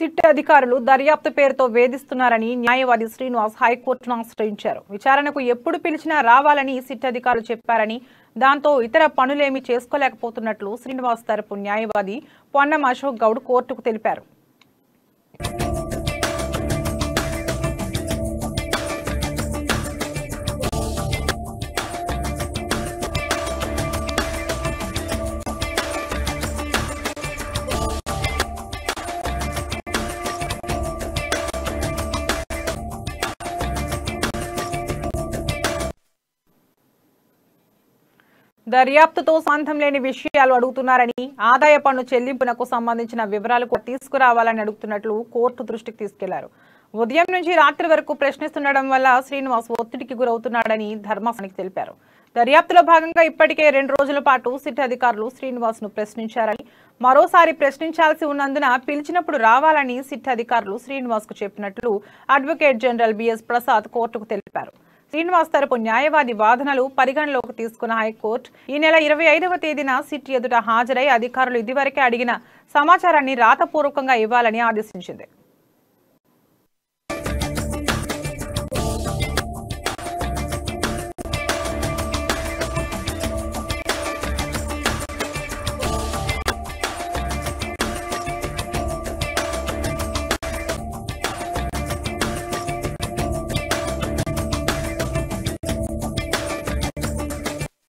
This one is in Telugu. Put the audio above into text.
సిట్ అధికారులు దర్యాప్తు పేరుతో వేధిస్తున్నారని న్యాయవాది శ్రీనివాస్ హైకోర్టును ఆశ్రయించారు విచారణకు ఎప్పుడు పిలిచినా రావాలని సిట్ అధికారులు చెప్పారని దాంతో ఇతర పనులేమీ చేసుకోలేకపోతున్నట్లు శ్రీనివాస్ తరపు న్యాయవాది పొన్నం అశోక్ గౌడ్ కోర్టుకు తెలిపారు దర్యాప్తుతో సంబంధం లేని విషయాలు అడుగుతున్నారని ఆదాయ పన్ను చెల్లింపునకు సంబంధించిన వివరాలు కూడా తీసుకురావాలని అడుగుతున్నట్లు కోర్టు దృష్టికి తీసుకెళ్లారు ఉదయం నుంచి రాత్రి వరకు ప్రశ్నిస్తుండడం వల్ల శ్రీనివాస్ ఒత్తిడికి గురవుతున్నాడని ధర్మాసనానికి తెలిపారు దర్యాప్తులో భాగంగా ఇప్పటికే రెండు రోజుల పాటు సిట్ అధికారులు శ్రీనివాస్ ను ప్రశ్నించారని మరోసారి ప్రశ్నించాల్సి ఉన్నందున పిలిచినప్పుడు రావాలని సిట్ అధికారులు శ్రీనివాస్ కు చెప్పినట్లు అడ్వకేట్ జనరల్ బిఎస్ ప్రసాద్ కోర్టుకు తెలిపారు శ్రీనివాస్ తరపు న్యాయవాది వాదనలు పరిగణలోకి తీసుకున్న హైకోర్టు ఈ నెల ఇరవై ఐదవ తేదీన సిట్ ఎదుట హాజరై అధికారులు ఇదివరకే అడిగిన సమాచారాన్ని రాతపూర్వకంగా ఇవ్వాలని ఆదేశించింది